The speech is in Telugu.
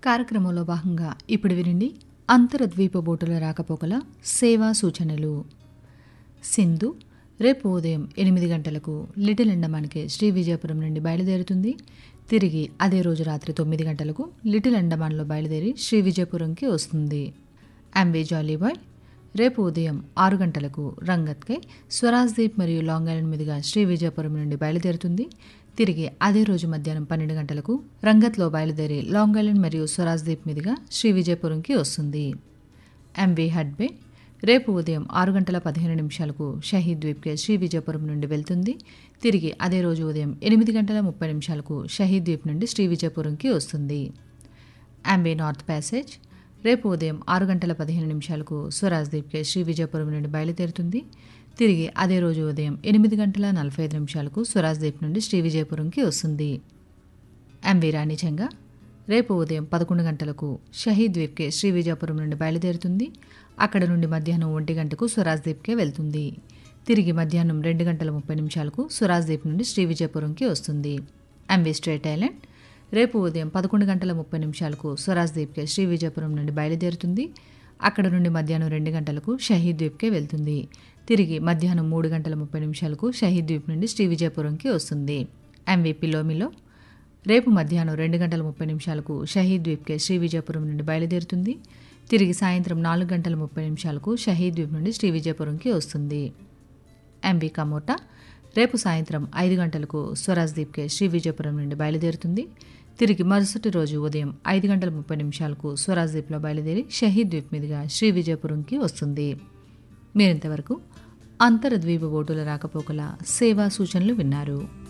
కార్యక్రమంలో భాగంగా ఇప్పుడు వినండి అంతర్ద్వీప బోటుల రాకపోకల సేవా సూచనలు సింధు రేపు ఉదయం ఎనిమిది గంటలకు లిటిల్ అండమాన్కి శ్రీ విజయపురం నుండి బయలుదేరుతుంది తిరిగి అదే రోజు రాత్రి తొమ్మిది గంటలకు లిటిల్ అండమాన్లో బయలుదేరి శ్రీ విజయపురంకి వస్తుంది అంబే జాలీబాయ్ రేపు ఉదయం ఆరు గంటలకు రంగత్కై స్వరాజ్ దీప్ మరియు లాంగ్ ఐలాండ్ మీదుగా శ్రీ విజయపురం నుండి బయలుదేరుతుంది తిరిగి అదే రోజు మధ్యాహ్నం పన్నెండు గంటలకు రంగత్లో బయలుదేరి లాంగ్ ఐలాండ్ మరియు స్వరాజ్ దీప్ మీదుగా శ్రీ విజయపురంకి వస్తుంది ఎంవి హడ్బే రేపు ఉదయం ఆరు గంటల పదిహేను నిమిషాలకు షహీద్ ద్వీప్కి శ్రీ విజయపురం నుండి వెళ్తుంది తిరిగి అదే రోజు ఉదయం ఎనిమిది గంటల ముప్పై నిమిషాలకు షహీద్ ద్వీప్ నుండి శ్రీ విజయపురంకి వస్తుంది అంబే నార్త్ ప్యాసేజ్ రేపు ఉదయం ఆరు గంటల పదిహేను నిమిషాలకు స్వరాజ్ దీప్కి శ్రీ విజయపురం నుండి బయలుదేరుతుంది తిరిగి అదే రోజు ఉదయం ఎనిమిది గంటల నలభై ఐదు నిమిషాలకు స్వరాజ్ దీప్ నుండి శ్రీ విజయపురంకి వస్తుంది ఎంవి రాణిచంగా రేపు ఉదయం పదకొండు గంటలకు షహీద్ ద్వీప్కే శ్రీ విజయపురం నుండి బయలుదేరుతుంది అక్కడ నుండి మధ్యాహ్నం ఒంటి గంటకు స్వరాజ్ ద్వీప్కే వెళ్తుంది తిరిగి మధ్యాహ్నం రెండు గంటల ముప్పై నిమిషాలకు స్వరాజ్ ద్వీప్ నుండి శ్రీ విజయపురంకి వస్తుంది ఎంవి స్ట్రేట్ ఐలాండ్ రేపు ఉదయం పదకొండు గంటల ముప్పై నిమిషాలకు స్వరాజ్ ద్వీప్కే శ్రీ విజయపురం నుండి బయలుదేరుతుంది అక్కడ నుండి మధ్యాహ్నం రెండు గంటలకు షహీద్ ద్వీప్కే వెళ్తుంది తిరిగి మధ్యాహ్నం మూడు గంటల ముప్పై నిమిషాలకు షహీద్ ద్వీప్ నుండి శ్రీ విజయపురంకి వస్తుంది ఎంవి పిలోమిలో రేపు మధ్యాహ్నం రెండు గంటల ముప్పై నిమిషాలకు షహీద్ ద్వీప్కే శ్రీ విజయపురం నుండి బయలుదేరుతుంది తిరిగి సాయంత్రం నాలుగు గంటల ముప్పై నిమిషాలకు షహీద్ ద్వీప్ నుండి శ్రీ విజయపురంకి వస్తుంది ఎంబీ కమోటా రేపు సాయంత్రం ఐదు గంటలకు స్వరాజ్ దీప్కే శ్రీ విజయపురం నుండి బయలుదేరుతుంది తిరిగి మరుసటి రోజు ఉదయం ఐదు గంటల ముప్పై నిమిషాలకు స్వరాజ్ దీప్లో బయలుదేరి షహీద్ ద్వీప్ మీదుగా శ్రీ విజయపురంకి వస్తుంది మీరింతవరకు అంతర్ద్వీప బోటుల రాకపోకల సేవా సూచనలు విన్నారు